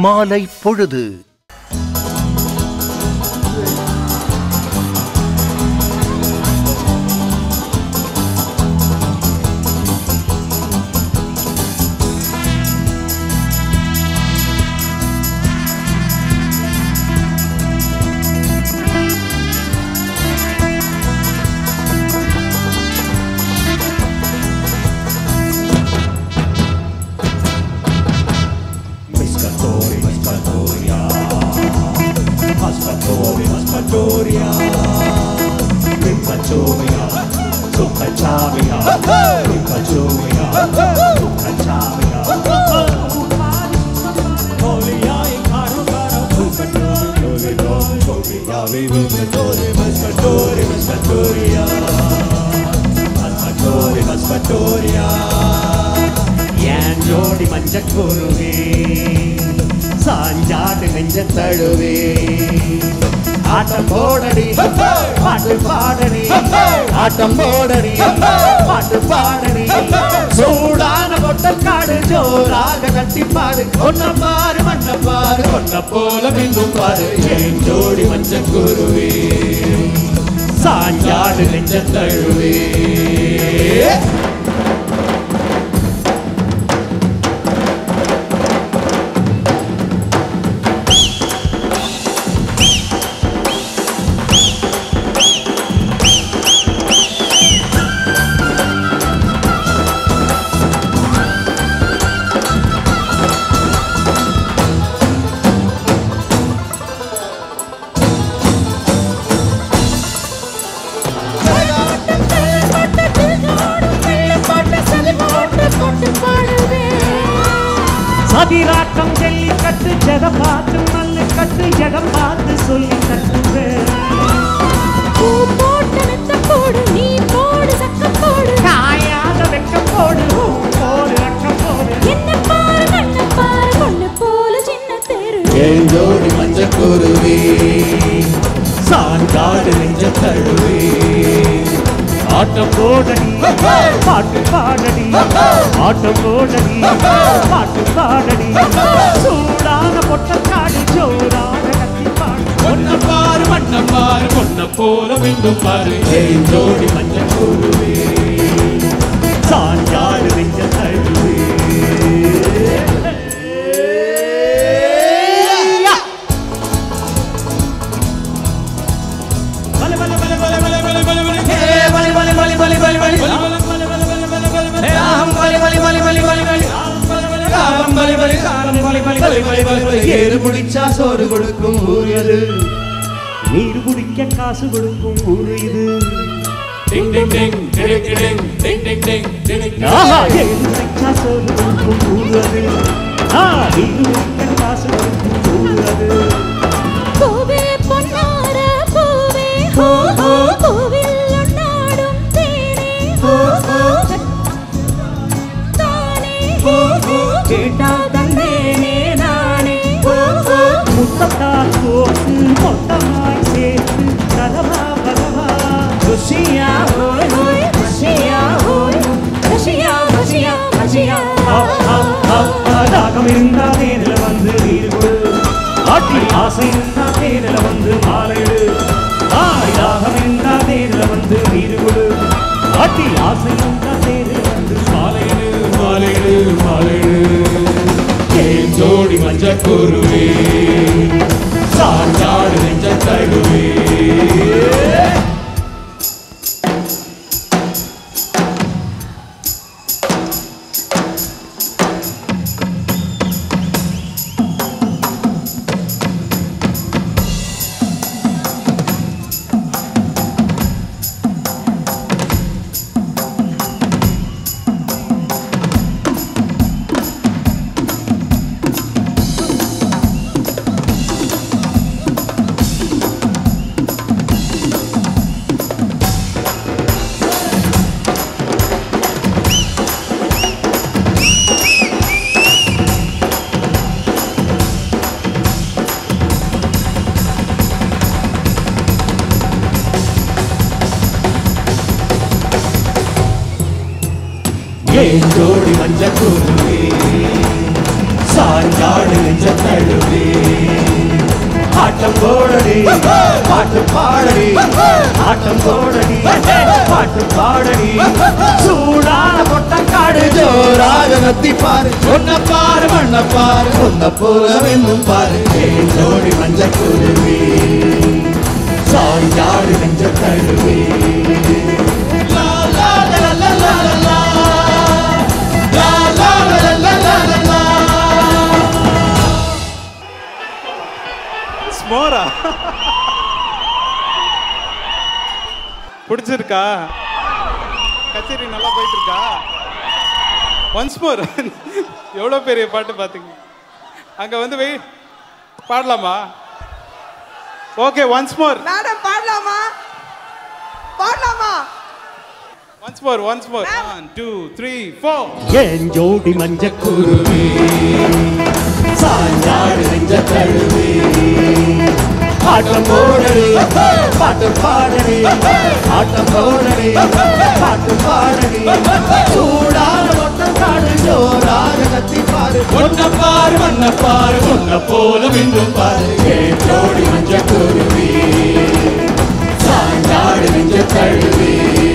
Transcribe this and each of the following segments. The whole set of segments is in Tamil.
மாலை பொழுது Pescatori, pescatoria. Pescatori, pescatoria. Pimpachovia, Sukachavia. Pimpachovia, Sukachavia. Tolia e caro caro, Pescatori, Pescatori, Pescatori, Pescatori, Pescatoria. Pescatori, Pescatoria. ஏன் ஜோடி மஞ்சக்குருவே சாஞ்சாட்டு நெஞ்ச தழுவே ஆட்டம் போடடி பாட்டு பாடடி ஆட்டம் போடடி பாட்டு பாடடி சூடான பொட்டக்காடு ஜோராக கட்டி பாடு கொன்ன பாரு மண்ண பாரு கொன்ன போல மின்னும் பாரு ஏன் ஜோடி மஞ்சக்குருவே சாஞ்சாடு நெஞ்ச தழுவே சதிராட்டம் ஜல்லிக்கட்டு ஜெகம் பார்த்து மல்லு கட்டு ஜெகம் பார்த்து சொல்லி கட்டுவேன் பூ போட்டு மெத்த போடு நீ போடு சக்க போடு காயாத வெக்க போடு ஊ, போடு அக்கம் போடு என்ன பாரு கண்ண பாரு பொண்ணு போல சின்ன தெரு ஏழோடி மஞ்சக்குருவி சாஞ்சாடு நெஞ்ச தழுவி ஆட்டம் போடடி பாட்டு பாடடி ஆட்டம் போடடி பாட்டு பாடடி சூடான பொட்டக்காடு ஜோரான கத்தி பாடு பொன்ன பாரு மண்ண பாரு பொன்ன போல மீண்டும் பாரு ஏழோடி மஞ்சக்குருவி சாஞ்சாடு நெஞ்ச தழுவி பல பல பல பல பல பல பல பல பலி பலி பலி பலி பலி பலி ராம் பலி பலி பலி பலி பலி பலி ராம் பலி பலி ராம் பலி பலி பலி பலி பலி பலி ஏறு பிடிச்சா சோறு கொடுக்கும் ஊர் அது நீர் குடிக்க காசு கொடுக்கும் ஊரு இது டிங் டிங் டிங் டிங் டிங் டிங் டிங் டிங் டிங் டிங் ஆஹா ஏழு தைச்சா சோறு கொடுக்கும் ஊரு அது ஆ நீர் குடிக்க காசு கொடுக்கும் ஊரு அது பூவே பொன்னார பூவே ஹோ ஹோ பூவில் உன்னாடும் தேனே ஹோ ஹோ தானே ஹோ ஹோ கேட்டா தந்தேனே நானே ஹோ ஹோ முத்தத்தா கோத்து மொத்தமாய் சேர்த்து கதவா பகவா குஷியா ஹோய் ஹோய் ஹஷியா ஹோய் ஹஷியா ஹஷியா ஹஷியா ஆ, ஆ, ஆ, ஆ, தாகம் இருந்தா தேனில வந்து நீர் கொடு ஆட்டி ஆசை இருந்தா தேனில வந்து மாலையிடு ஆய் தாகம் இருந்தா தேனில வந்து நீர் கொடு ஆட்டி ஆசை இருந்தா தேனில வந்து மாலையிடு மாலையிடு மாலையிடு ஏன் ஜோடி மஞ்சக்குருவி சாஞ்சாடு நெஞ்ச தழுவி ஏன் ஜோடி மஞ்சக்குருவி சாஞ்சாடு நெஞ்ச தழுவி ஆட்டம் போடடி பாட்டு பாடடி ஆட்டம் போடடி பாட்டு பாடடி சூடான பொட்டக்காடு ஜோராக கத்தி பாரு ஒன்ன பாரு மண்ண பாரு ஒன்ன போல வென்னும் பாரு ஏன் ஜோடி மஞ்ச குருவி சாஞ்சாடு நெஞ்ச தழுவி லா, லா, லா, லா, லா, லா, லா. லா, லா, லா, லா, லா, லா, லா. ஸ்மோரா பிடிச்சிருக்கா கச்சேரி நல்லா போயிட்டு இருக்கா ஒன்ஸ் மோர் எவ்வளோ பெரிய பாட்டு பார்த்தீங்க அங்கே வந்து வெய் பாடலாமா ஓகே ஒன்ஸ் மோர் மேடம் பாடலாமா பாடலாமா once more once more one two three four ஏன் ஜோடி மஞ்ச குருவி சாஞ்சாடு நெஞ்ச தழுவி ஆட்டம் போடடி பாட்டு பாடடி ஆட்டம் போடடி பாட்டு பாடடி சூடான பொட்டக்காடு ஜோராக கத்தி பாரு ஒன்ன பாரு மண்ண பாரு ஒன்ன போல வென்னும் பாரு ஏன் ஜோடி மஞ்ச குருவி சாஞ்சாடு நெஞ்ச தழுவி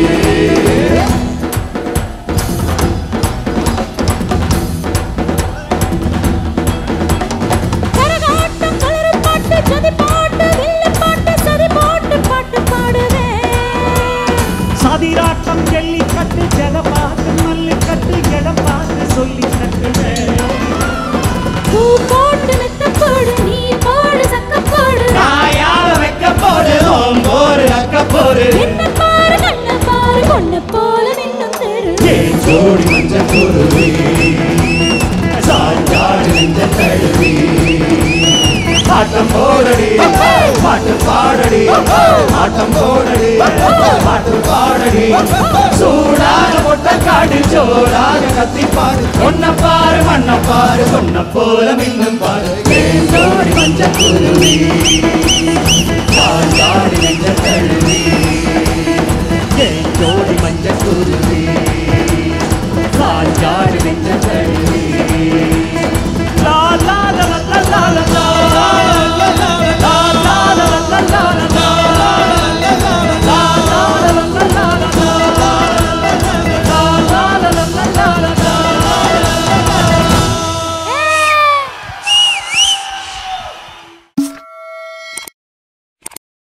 கரகாட்டம் கலரு பாட்டு ஜதி பாட்டு வில்லு பாட்டு சரி பாட்டு பாட்டு பாடுவேன் சதிராட்டம் ஜல்லிக்கட்டு ஜலபாட்டு மல்லுக்கட்டு இடம் பார்த்து சொல்லி கட்டுவேன் பூ போட்டு மெத்த போடு நீ போடு சக்க போடு நாயால வைக்க போடு ஓம்போரு அக்க போரு என்ன பாரு கண்ண பாரு பொண்ண போல மின்னும் தெரு ஏன் ஜோடி மஞ்ச குருவி சாஞ்சாடு நெஞ்ச தழுவி ஆட்டம் போடடி பாட்டு பாடடி ஆட்டம் போடடி பாட்டு பாடடி சூடான பொட்டக்காடு ஜோராக கத்தி பாரு ஒன்ன பாரு மண்ண பாரு சொன்ன போல மின்னும் பாரு ஏன் ஜோடி மஞ்ச குருவி சாஞ்சாடு நெஞ்ச தழுவி